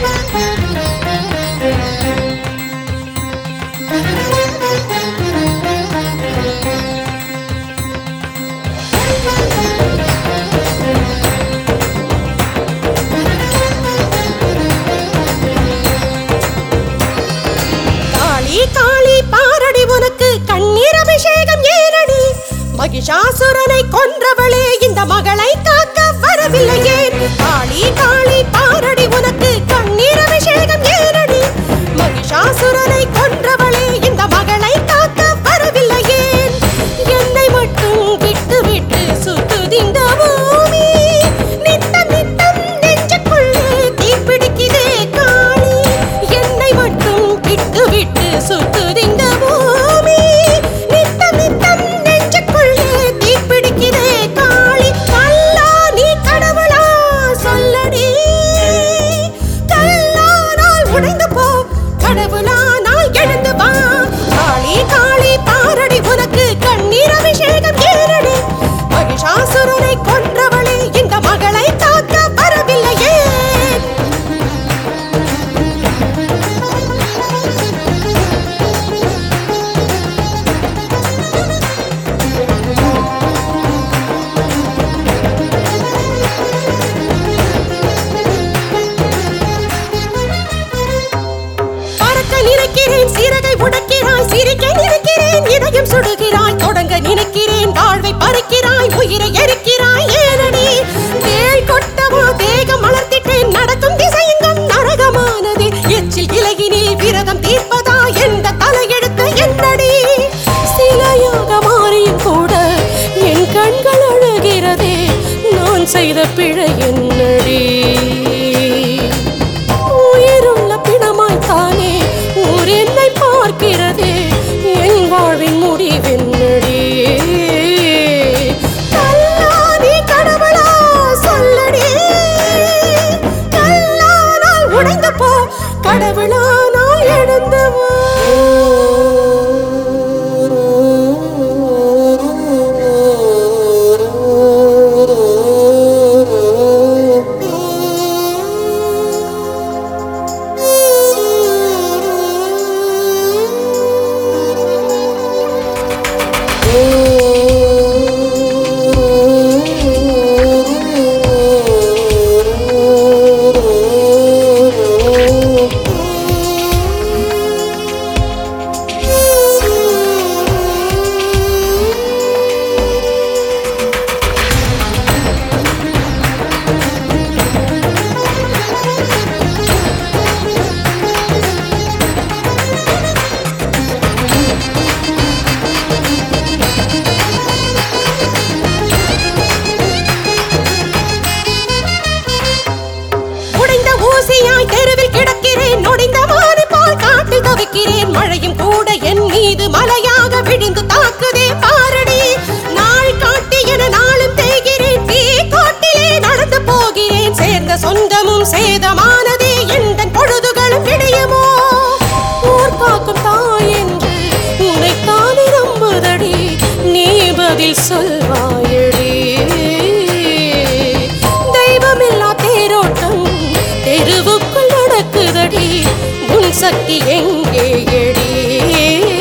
காளி காளி பாரடி உனக்கு கண்ணீர் அபிஷேகம் ஏறடி மகிஷாசுரனை கொன்றவளே இந்த மகளை காக்க வரவில்லை ஏன் காளி காளி பாரடி உனக்கு கண்ணீர் அபிஷேகம் ஏறடி மகிஷாசுரனை கொன்றவளே இந்த மகளை காக்க வரவில்லை ஏன் என்னை மட்டும் விட்டு விட்டு சுத்துதிந்த பூமி நித்தம் நித்தம் நெஞ்சுக்குள்ளே தீப்பிடிக்குதே காளி என்னை மட்டும் விட்டு விட்டு சுத்துதிந்த பூமி நித்தம் நித்தம் நெஞ்சுக்குள்ளே தீப்பிடிக்குதே காளி கல்லா நீ கடவுளா சொல்லடி கல்லானால் உடைந்து போ கடவுளானால் எழுந்து வா காளி காளி பாரடி உனக்கு கண்ணீர் அபிஷேகம் ஏறடி மகிஷாசுரனை கொன்றவளே இந்த மகளை காக்க வரவில்லையே பறக்க நினைக்கிறேன் சிறகை உடைக்கிறாய் சிரிக்க நினைக்கிறேன் இதயம் சுடுகிறாய் தொடங்க நினைக்கிறேன் வாழ்வை பறிக்கிறாய் உயிரை எரிக்கிறாய் ஏனடி வேள் கொட்டவோ தேகம் மலர்த்திட்டேன் நடக்கும் திசையெங்கும் நரகமானது எச்சில் இலகினில் விரதம் தீர்ப்பதா எந்த தலையெழுத்து என்னடி சிலையாக மாறியும் கூட என் கண்கள் அழுகிறதே நான் செய்த பிழை என்னடி உயிருள்ள பிணமாய்த்தானே ஊர் என்னை பார்க்கிறதே என் வாழ்வின் முடிவென்னடி கல்லாதி கடவுளா சொல்லடி கல்லானால் உடைந்து போ கடவுளானால் எழுந்து உடைந்த ஊசியாய் தெருவில் கிடக்கிறேன் நொடிந்த மாறு போல் காட்டில் தவிக்கிறேன் மழையும் கூட என் மீது மலையாக விழுந்து தாக்குதே பாரடி நாள் காட்டி என நாளும் தேய்கிறேன் தீ காட்டிலே நடந்து போகிறேன் சேர்ந்த சொந்தமும் சேதமானதே எந்த பொழுதுகளும் விடியுமோ ஊர் காக்கும் தாய் என்று உனைத்தானே நம்புதடி நீ பதில் சொல்வாயடி தெய்வமில்லா தேரோட்டம் தெருவுக்குள் நடக்குதடி உன் சக்தி எங்கே எடி